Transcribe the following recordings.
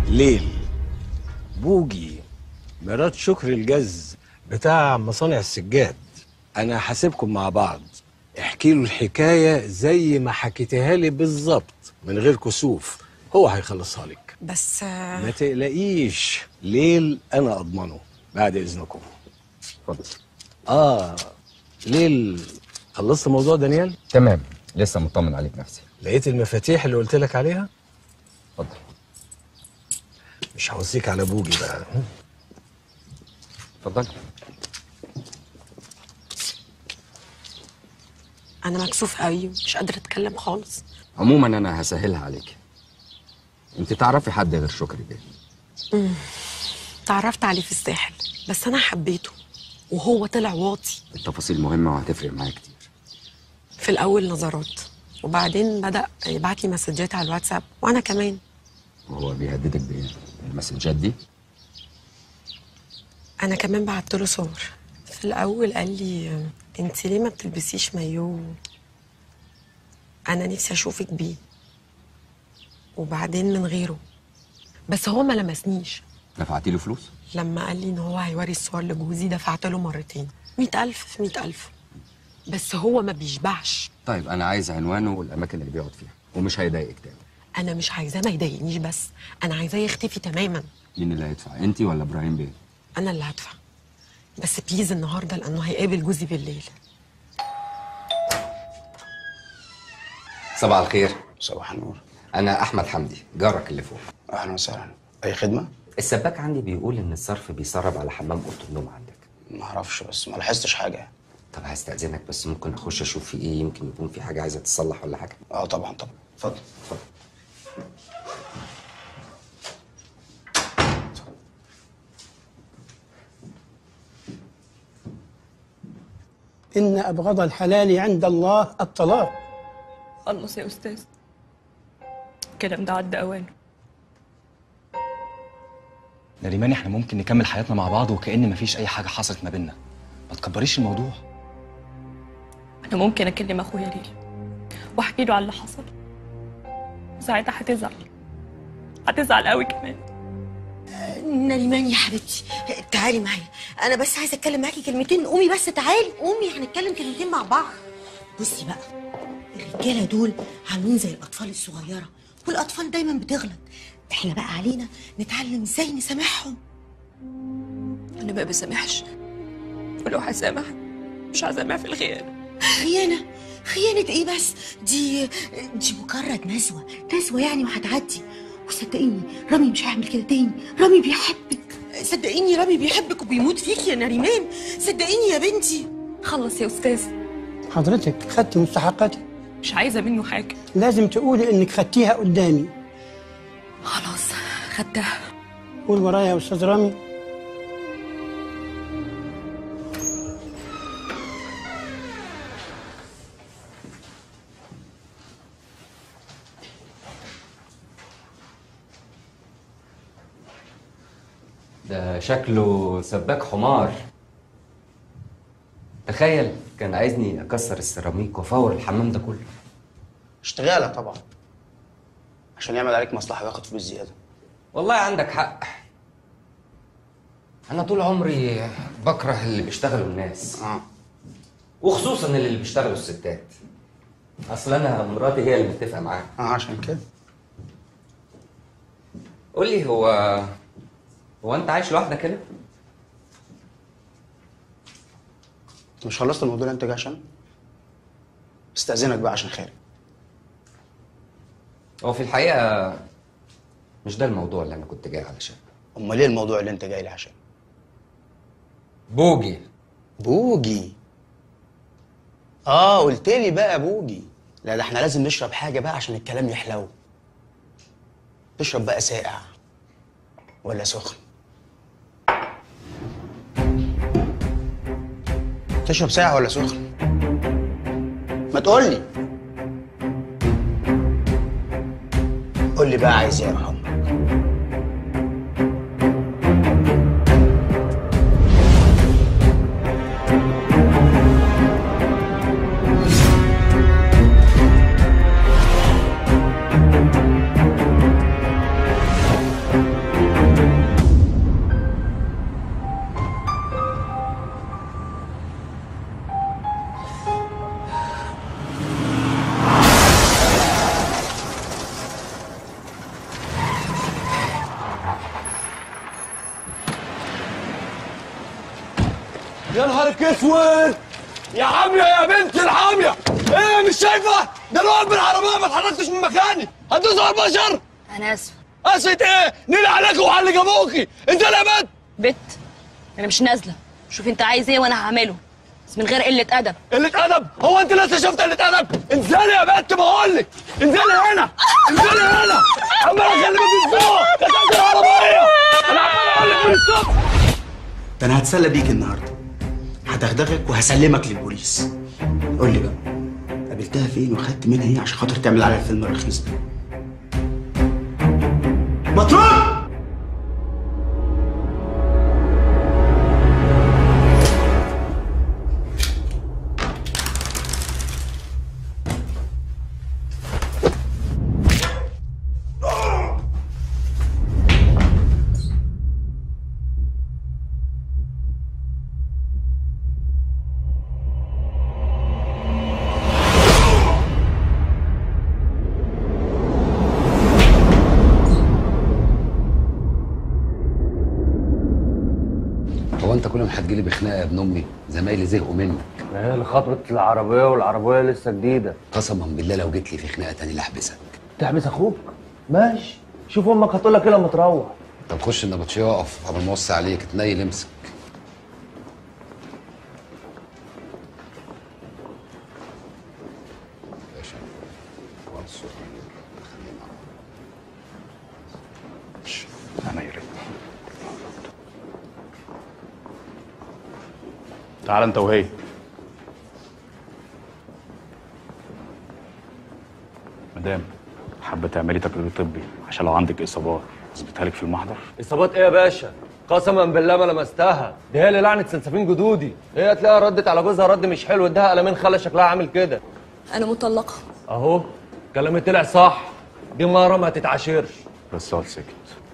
ليل بوجي مرات شكري الجز بتاع مصانع السجاد انا هسيبكم مع بعض احكي له الحكايه زي ما حكيتها لي بالظبط من غير كسوف هو هيخلصها لك بس ما تقلقيش ليل انا اضمنه بعد اذنكم اتفضل اه ليل خلصت موضوع دانيال تمام لسه مطمن عليك نفسي لقيت المفاتيح اللي قلت لك عليها اتفضل مش هوصيك على بوجي بقى اتفضل انا مكسوف قوي مش قادره اتكلم خالص عموما انا هسهلها عليك انت تعرفي حد غير شكري بيه تعرفت عليه في الساحل بس انا حبيته وهو طلع واطي التفاصيل مهمه وهتفرق معايا كتير في الاول نظرات وبعدين بدا يبعت لي مسجات على الواتساب وانا كمان وهو بيهددك بايه المسجات دي انا كمان بعت له صور في الاول قال لي انت ليه ما بتلبسيش مايو انا نفسي اشوفك بيه وبعدين من غيره بس هو ما لمسنيش دفعتي له فلوس لما قال لي ان هو هيوري الصور لجوزي دفعت له مرتين مئة ألف في مئة ألف بس هو ما بيشبعش طيب انا عايز عنوانه والاماكن اللي بيقعد فيها ومش هيضايقك تاني انا مش عايزاه ما يضايقنيش بس انا عايزاه يختفي تماما مين اللي هيدفع انت ولا ابراهيم بيه انا اللي هدفع بس بليز النهارده لانه هيقابل جوزي بالليل صباح الخير صباح النور انا احمد حمدي جارك اللي فوق اهلا وسهلا اي خدمه السباك عندي بيقول ان الصرف بيسرب على حمام اوضه النوم عندك ما اعرفش بس ما لاحظتش حاجه طب هستأذنك بس ممكن اخش اشوف في ايه يمكن يكون في حاجه عايزه تتصلح ولا حاجه اه طبعا طبعا اتفضل اتفضل إن أبغض الحلال عند الله الطلاق خلص يا أستاذ الكلام ده عدى أوانه نريمان احنا ممكن نكمل حياتنا مع بعض وكأن مفيش أي حاجة حصلت ما بيننا ما تكبريش الموضوع أنا ممكن أكلم أخويا ليل وأحكي له على اللي حصل ساعتها هتزعل هتزعل قوي كمان نريمان يا حبيبتي تعالي معايا انا بس عايزه اتكلم معاكي كلمتين قومي بس تعالي قومي هنتكلم كلمتين مع بعض بصي بقى الرجاله دول عاملين زي الاطفال الصغيره والاطفال دايما بتغلط احنا بقى علينا نتعلم ازاي نسامحهم أنا ما بسامحش ولو هسامح مش هسامح في الخيانة خيانه خيانه ايه بس دي دي مجرد نزوه نزوه يعني وهتعدي وصدقيني رامي مش هيعمل كده تاني رامي بيحبك صدقيني رامي بيحبك وبيموت فيك يا نريمان صدقيني يا بنتي خلص يا أستاذ حضرتك خدت مستحقاتك مش عايزة منه حاجة لازم تقولي إنك خدتيها قدامي خلاص خدتها قول ورايا يا أستاذ رامي ده شكله سباك حمار تخيل كان عايزني اكسر السيراميك وافور الحمام ده كله اشتغاله طبعا عشان يعمل عليك مصلحه وياخد فلوس زياده والله عندك حق انا طول عمري بكره اللي بيشتغلوا الناس اه وخصوصا اللي بيشتغلوا الستات اصل انا مراتي هي اللي متفقه معاها اه عشان كده قول لي هو هو انت عايش لوحدك هنا انت مش خلصت الموضوع اللي انت جاي عشان استاذنك بقى عشان خارج هو في الحقيقه مش ده الموضوع اللي انا كنت جاي علشان امال ايه الموضوع اللي انت جاي لي عشان بوجي بوجي اه قلت لي بقى بوجي لا ده احنا لازم نشرب حاجه بقى عشان الكلام يحلو تشرب بقى ساقع ولا سخن تشرب ساقع ولا سخن ما تقول لي قول لي بقى عايز ايه يا محمد يا نهارك اسود يا عمية يا بنت العمية ايه مش شايفة ده انا واقف بالعربية ما اتحركتش من مكاني هتدوس على البشر انا اسفه قست ايه نيلي عليك وعلى اللي جابوكي انت يا بنت بت انا مش نازله شوف انت عايز ايه وانا هعمله بس من غير قله ادب قلة أدب هو أنت لسه شفت قلة أدب انزلي يا بنت بقول لك انزلي هنا انزلي هنا عمال أكلمك بالذوق كتبت العربية أنا عمال أقول لك من الصبح ده انا هتسلى بيك النهارده هدغدغك وهسلمك للبوليس قول لي بقى قابلتها فين وخدت منها ايه عشان خاطر تعمل على الفيلم الرخيص ده مطرود هو انت كل ما هتجيلي بخناقه يا ابن امي زمايلي زهقوا منك ما هي اللي خطرت العربية والعربية لسه جديدة قسما بالله لو جيت لي في خناقه تاني لحبسك تحبس أخوك ماشي شوف أمك هتقول لك إيه لما تروح طب خش النبطشيه واقف قبل ما اوصي عليك تنيل امسك باشا وانصر خلينا انا يا ريت تعال انت وهي مدام حابه تعملي تقرير طبي عشان لو عندك اصابات اثبتها لك في المحضر إصابات إيه يا باشا؟ قسما بالله ما لمستها دي هي اللي لعنت سلسفين جدودي هي تلاقيها ردت على جوزها رد مش حلو اداها قلمين خلى شكلها عامل كده انا مطلقه اهو كلامي طلع صح دي مره ما تتعاشرش بس اقعد ساكت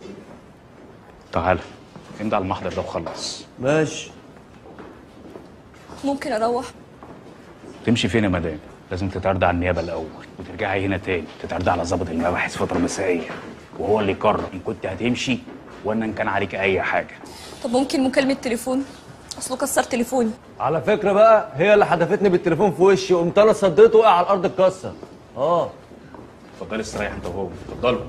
تعال امضي على المحضر ده وخلص ماشي ممكن اروح تمشي فين يا مدام لازم تتعرض على النيابه الاول وترجعي هنا تاني تتعرض على ضابط المباحث فتره مسائيه وهو اللي يقرر ان كنت هتمشي ولا ان كان عليك اي حاجه طب ممكن مكالمه تليفون اصله كسر تليفوني على فكره بقى هي اللي حدفتني بالتليفون في وشي قمت انا صديته وقع على الارض اتكسر اه اتفضلي استريح انت وهو اتفضلوا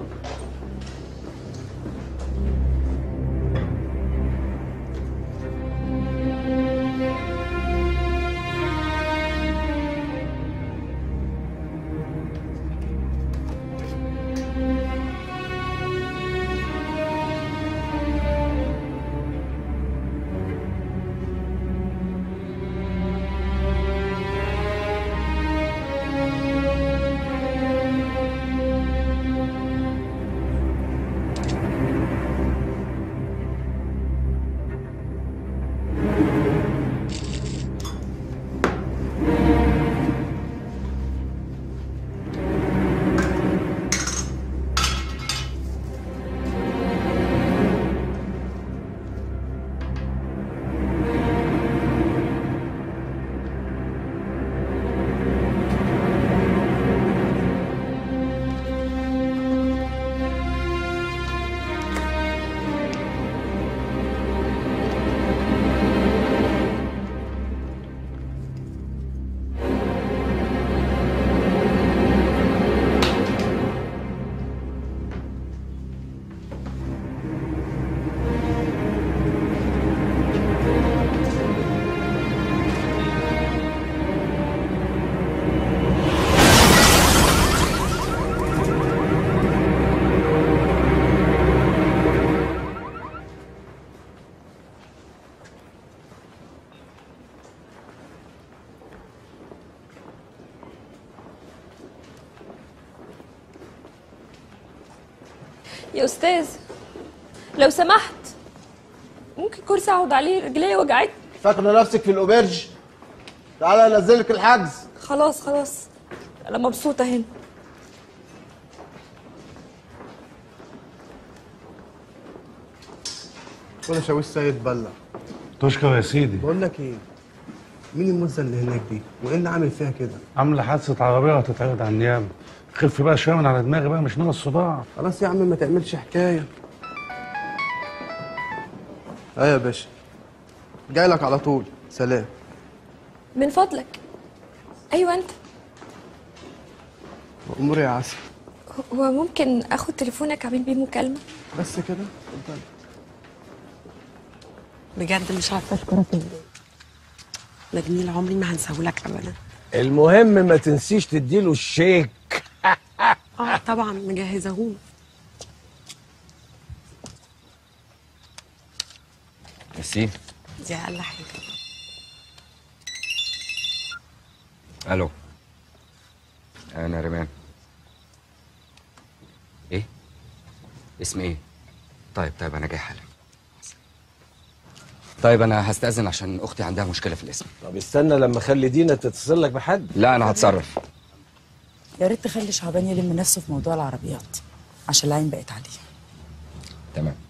يا استاذ لو سمحت ممكن كرسي اقعد عليه رجلي وجعتني فاكره نفسك في الاوبرج تعالى انزلك الحجز خلاص خلاص انا مبسوطه هنا ولا شاويش سيد بلع تشكر يا سيدي بقول لك ايه مين المزه اللي هناك دي وايه اللي عامل فيها كده عامله حادثه عربيه وهتتعرض على النيابه خف بقى شويه من على دماغي بقى مش ناقص صداع خلاص يا عم ما تعملش حكايه ايوه يا باشا جاي لك على طول سلام من فضلك ايوه انت اموري يا عسل هو ممكن اخد تليفونك اعمل بيه مكالمه بس كده اتفضل بجد مش عارفه اشكرك ازاي ده جميل عمري ما هنساهولك ابدا المهم ما تنسيش تديله الشيك اه طبعا مجهزهوله ميرسي دي اقل حاجه الو انا ريمان ايه اسم ايه طيب طيب انا جاي حالا طيب انا هستأذن عشان اختي عندها مشكله في الاسم طب استنى لما اخلي دينا تتصل لك بحد لا انا هتصرف يا ريت تخلي شعبان يلم نفسه في موضوع العربيات عشان العين بقت عليه تمام